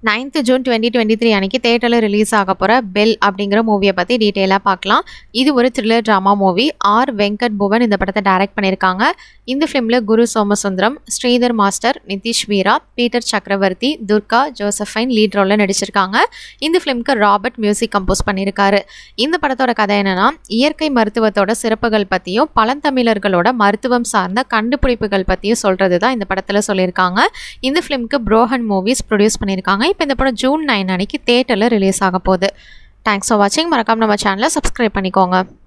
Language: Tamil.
9th June twenty twenty three அன்னைக்கு தேட்டரில் ரிலீஸ் ஆக போகிற பெல் அப்படிங்கிற மூவியை பற்றி டீட்டெயிலாக பார்க்கலாம் இது ஒரு thriller drama movie R Venkat Bhuvan இந்த படத்தை டைரக்ட் பண்ணியிருக்காங்க இந்த ஃபிலிமில் Guru Somasundaram Sridhar master Nithish Veera Peter Chakravarthy Durga Josephine lead ரோலில் நடிச்சிருக்காங்க இந்த ஃபிலிம்க்கு ராபர்ட் மியூசிக் கம்போஸ் பண்ணியிருக்காரு இந்த படத்தோட கதை என்னன்னா இயற்கை மருத்துவத்தோட சிறப்புகள் பற்றியும் பழந்தமிழர்களோட மருத்துவம் சார்ந்த கண்டுபிடிப்புகள் பற்றியும் சொல்கிறது தான் இந்த படத்தில் சொல்லியிருக்காங்க இந்த ஃபிலிம்க்கு ப்ரோஹன் மூவிஸ் ப்ரொடியூஸ் பண்ணியிருக்காங்க இப்போ இந்த படம் ஜூன் நைன் அன்னைக்கு தேட்டரில் ரிலீஸ் ஆக போகுது தேங்க்ஸ் ஃபார் வாட்சிங் மறக்காம நம்ம சேனலை சப்ஸ்கிரைப் பண்ணிக்கோங்க